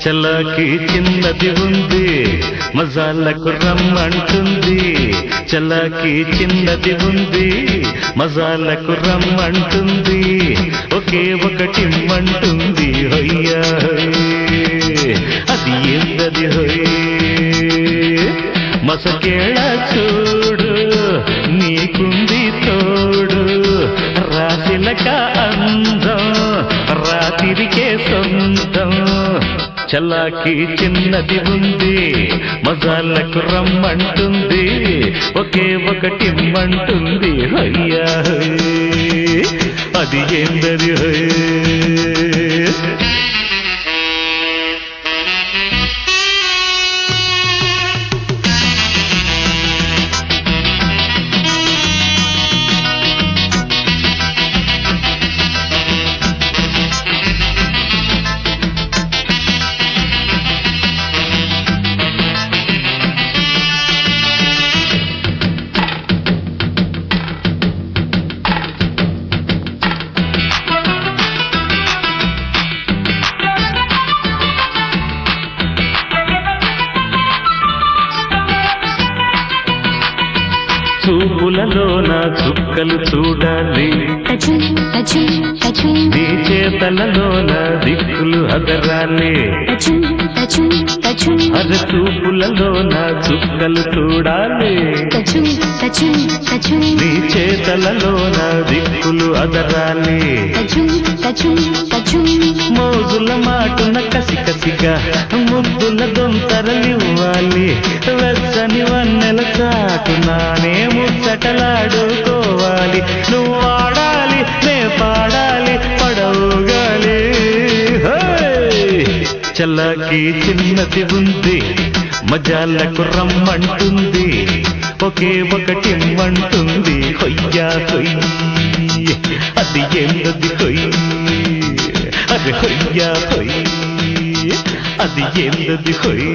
చల్లకి చిన్నది ఉంది మజాలకు రమ్మంటుంది చల్లకి చిన్నది ఉంది మజాలకు రమ్మంటుంది ఒకే ఒకటి మంటుంది హొయ్యా హొయ్. అది ఏందది హొయ్ మసకేళ చూడు నీకుంది తోడు రాశిలక అందం రాతిరికే సొంతం చల్లాకి చిన్నది ఉంది మజాలకు రమ్మంటుంది ఒకే ఒకటి మంటుంది హయ్యా హోయ్. అది ఏందది హోయ్ చూపులలోన చుక్కలు చూడాలి కచుం కచుం కచుం నీ చేతలలోన దిక్కులు అదరాలి కచుం కచుం కచుం అర చూపులలోన చుక్కలు చూడాలి కచుం కచుం కచుం నీ చేతలలోన దిక్కులు అదరాలి కచుం కచుం కచుం మోజుల మాటున కసి కసిగా ముద్దుల దొంతరలివ్వాలి వెచ్చని వన్నెల చాటునానే ముచ్చటలాడుకోవాలి నువ్వు ఆడాలి నే పాడాలి పడవుగాలి చల్లకి చిన్నది ఉంది మజాలకు రమ్మంటుంది ఒకే ఒకటి మంటుంది కొయ్యా కొయ్యి అది ఏందది కొయ్యి అది కొయ్యా కొయ్యి అది ఏందది కొయ్యి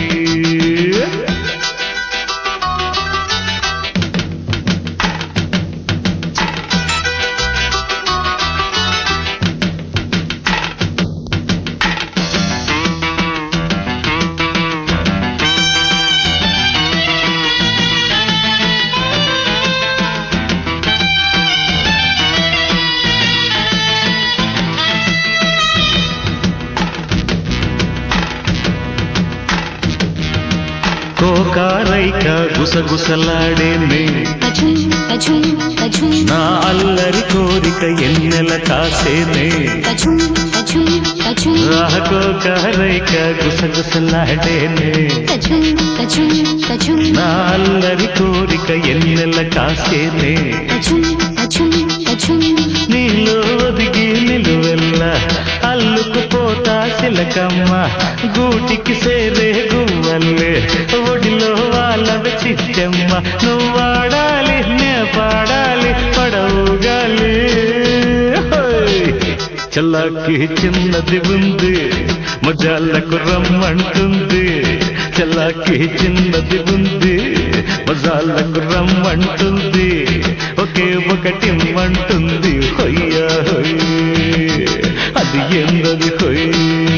కోకారైక గుసగుసలాడేనే కచుం కచుం కచుం నా అల్లరి కోరిక ఎన్నెల కాసేనే కచుం కచుం కచుం కోకారైక గుసగుసలాడేనే కచుం కచుం కచుం నా అల్లరి కోరిక ఎన్నెల కాసేనే కచుం కచుం కచుం నీలో ఒదిగి నిలువెల్ల అల్లుకుపోతా సిలకమ్మ గూటికి సేరే గువ్వల్లే ఒడిలో వాళ్ళవి చిట్టమ్మ నువ్వు వాడాలి నే పాడాలి పడవుగాలి హోయ్. చల్లకి చిన్నది ఉంది మజాలకు రమ్మంటుంది చల్లకి చిన్నది ఉంది మజాలకు రమ్మంటుంది ఒకే ఒకటి మంటుంది హొయ్యా హొయ్ అది ఎందది హొయ్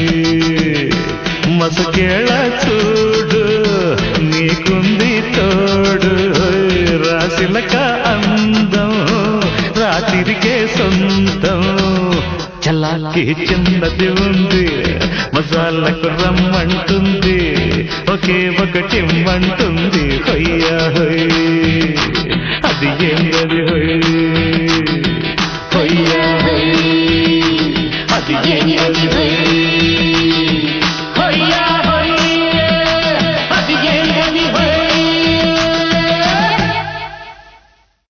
మసకేళ చూడు నీకుంది తోడు హొయ్ రాశిలక అందం రాత్రికే సొంతం చల్లాకి చిన్నది ఉంది మసాలకు రమ్మంటుంది ఒకే ఒకటి మంటుంది హొయ్యా హొయ్ అది ఏందది హొయ్ హొయ్యా హొయ్ అది ఏందది హొయ్